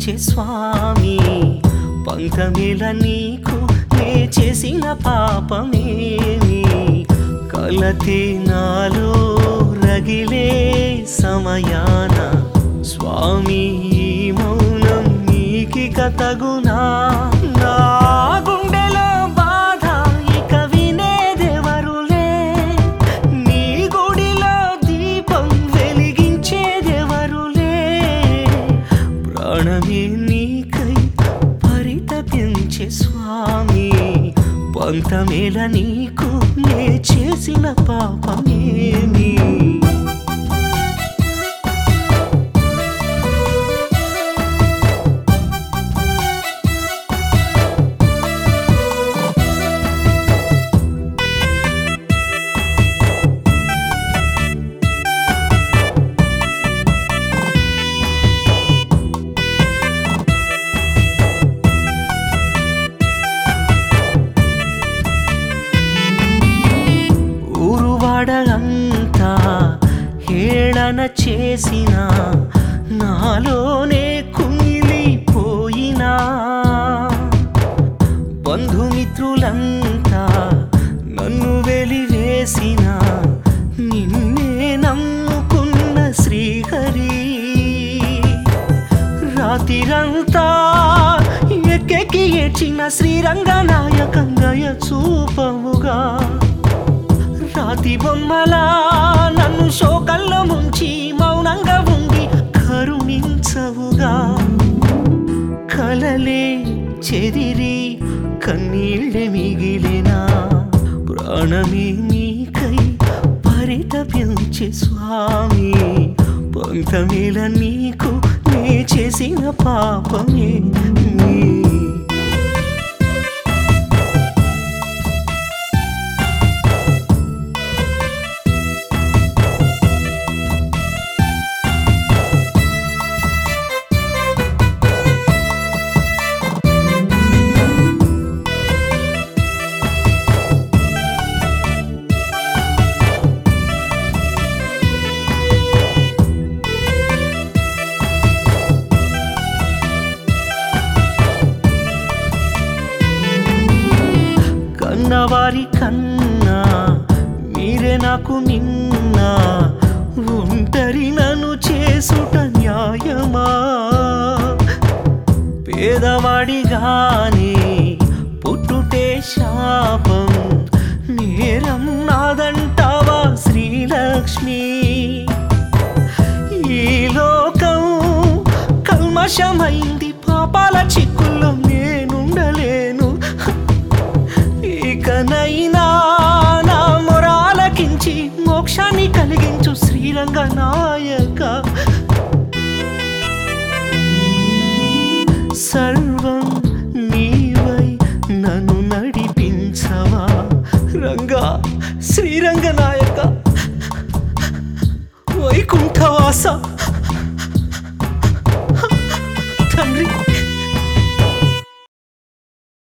పెంచే స్వామి పంతమేల నీకు నే చేసిన పాపమేమి కలతే నాలో రగిలే సమయాన స్వామి ఈ మౌనం నీకిక తగునా నా గుండెలో బాధ ఇక వినేదెవరులే నీ గుడిలో దీపం వెలిగించేదెవరులే ప్రాణమే నీకై పరితపించే స్వామి పంతమేల నీకు నే చేసిన పాపమేమి ఊరువాడ అంతా హేళన చేసిన నాలోనే కుమిలిపోయినా బంధుమిత్రులంతా నన్ను వెలివేసిన నిన్నే నమ్ముకున్న శ్రీహరి రాతిరంతా ఎక్కెక్కి ఏడ్చిన శ్రీరంగనాయకంగయ చూపముగా రాతి బొమ్మలా నన్ను శోకల్లో ముంచి మౌనంగా ఉండి కరుణించవుగా కలలే చెదిరి కన్నీళ్ళే మిగిలినా ప్రాణమే నీకై పరితపించే స్వామి పంతమేల నీకు నే చేసిన పాపమే నీ కన్నవారి కన్నా మీరే నాకు నిన్న ఒంటరి నన్ను చేసుట న్యాయమా పేదవాడిగానే పుట్టుటే శాపం నేరం నాదంటావా శ్రీలక్ష్మి ఈ లోకం కల్మషమైంది పాపాల చిక్కుల్లో నేనుండలేను ఇకనైనా నా మొరాలకించి మోక్షాన్ని కలిగించు శ్రీరంగ నాయక సర్వం నీవై నన్ను నడిపించవా రంగా శ్రీరంగ నాయక వైకుంఠవాస